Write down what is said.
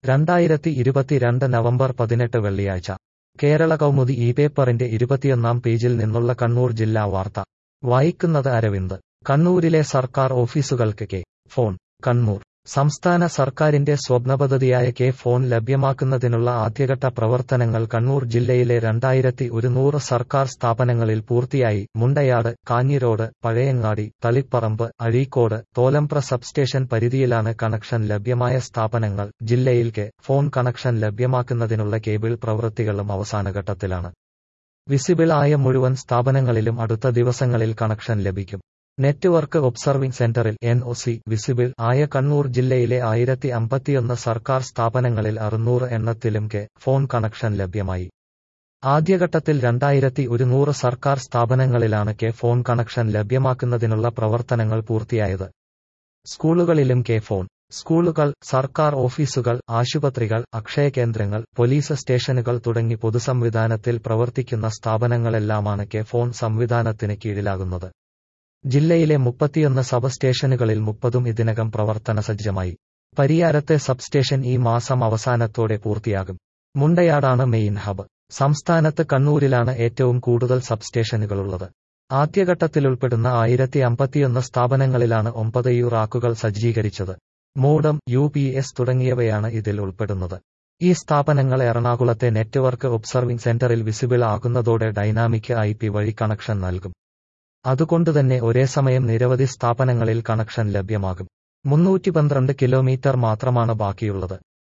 രണ്ടായിരത്തി ഇരുപത്തിരണ്ട് നവംബർ പതിനെട്ട് വെള്ളിയാഴ്ച കേരള കൗമുദി ഈ പേപ്പറിന്റെ ഇരുപത്തിയൊന്നാം പേജിൽ നിന്നുള്ള കണ്ണൂർ ജില്ലാ വാർത്ത വായിക്കുന്നത് അരവിന്ദ് കണ്ണൂരിലെ സർക്കാർ ഓഫീസുകൾക്ക് കെ ഫോൺ കണ്ണൂർ സംസ്ഥാന സർക്കാരിന്റെ സ്വപ്നപദ്ധതിയായ കെ ഫോൺ ലഭ്യമാക്കുന്നതിനുള്ള ആദ്യഘട്ട പ്രവർത്തനങ്ങൾ കണ്ണൂർ ജില്ലയിലെ രണ്ടായിരത്തി ഒരുന്നൂറ് സർക്കാർ സ്ഥാപനങ്ങളിൽ പൂർത്തിയായി മുണ്ടയാട് കാഞ്ഞിരോട് പഴയങ്ങാടി തളിപ്പറമ്പ് അഴീക്കോട് തോലംപ്ര സബ്സ്റ്റേഷൻ പരിധിയിലാണ് കണക്ഷൻ ലഭ്യമായ സ്ഥാപനങ്ങൾ ജില്ലയിൽ കെ ഫോൺ കണക്ഷൻ ലഭ്യമാക്കുന്നതിനുള്ള കേബിൾ പ്രവൃത്തികളും അവസാനഘട്ടത്തിലാണ് വിസിബിൾ ആയ മുഴുവൻ സ്ഥാപനങ്ങളിലും അടുത്ത ദിവസങ്ങളിൽ കണക്ഷൻ ലഭിക്കും നെറ്റ്വർക്ക് ഒബ്സർവിംഗ് സെന്ററിൽ എൻ ഒ സി വിസിബിൾ ആയ കണ്ണൂർ ജില്ലയിലെ ആയിരത്തി അമ്പത്തിയൊന്ന് സർക്കാർ സ്ഥാപനങ്ങളിൽ അറുന്നൂറ് എണ്ണത്തിലും കെ ഫോൺ കണക്ഷൻ ലഭ്യമായി ആദ്യഘട്ടത്തിൽ രണ്ടായിരത്തി ഒരുന്നൂറ് സർക്കാർ സ്ഥാപനങ്ങളിലാണ് കെ ഫോൺ കണക്ഷൻ ലഭ്യമാക്കുന്നതിനുള്ള പ്രവർത്തനങ്ങൾ പൂർത്തിയായത് സ്കൂളുകളിലും കെ ഫോൺ സ്കൂളുകൾ സർക്കാർ ഓഫീസുകൾ ആശുപത്രികൾ അക്ഷയ കേന്ദ്രങ്ങൾ പോലീസ് സ്റ്റേഷനുകൾ തുടങ്ങി പൊതുസംവിധാനത്തിൽ പ്രവർത്തിക്കുന്ന സ്ഥാപനങ്ങളെല്ലാമാണ് കെ ഫോൺ സംവിധാനത്തിന് കീഴിലാകുന്നത് ജില്ലയിലെ മുപ്പത്തിയൊന്ന് സബ് സ്റ്റേഷനുകളിൽ മുപ്പതും ഇതിനകം പ്രവർത്തന സജ്ജമായി പരിയാരത്തെ സബ്സ്റ്റേഷൻ ഈ മാസം അവസാനത്തോടെ പൂർത്തിയാകും മുണ്ടയാടാണ് മെയിൻ ഹബ് സംസ്ഥാനത്ത് കണ്ണൂരിലാണ് ഏറ്റവും കൂടുതൽ സബ്സ്റ്റേഷനുകളുള്ളത് ആദ്യഘട്ടത്തിലുൾപ്പെടുന്ന ആയിരത്തി അമ്പത്തിയൊന്ന് സ്ഥാപനങ്ങളിലാണ് ഒമ്പത് യു റാക്കുകൾ സജ്ജീകരിച്ചത് മോഡം യു പി എസ് തുടങ്ങിയവയാണ് ഇതിൽ ഉൾപ്പെടുന്നത് ഈ സ്ഥാപനങ്ങൾ എറണാകുളത്തെ നെറ്റ്വർക്ക് ഒബ്സർവിംഗ് സെന്ററിൽ വിസിബിൾ ആകുന്നതോടെ ഡൈനാമിക് ഐ പി വഴി കണക്ഷൻ നൽകും അതുകൊണ്ടുതന്നെ ഒരേ സമയം നിരവധി സ്ഥാപനങ്ങളിൽ കണക്ഷൻ ലഭ്യമാകും മുന്നൂറ്റി പന്ത്രണ്ട് കിലോമീറ്റർ മാത്രമാണ് ബാക്കിയുള്ളത്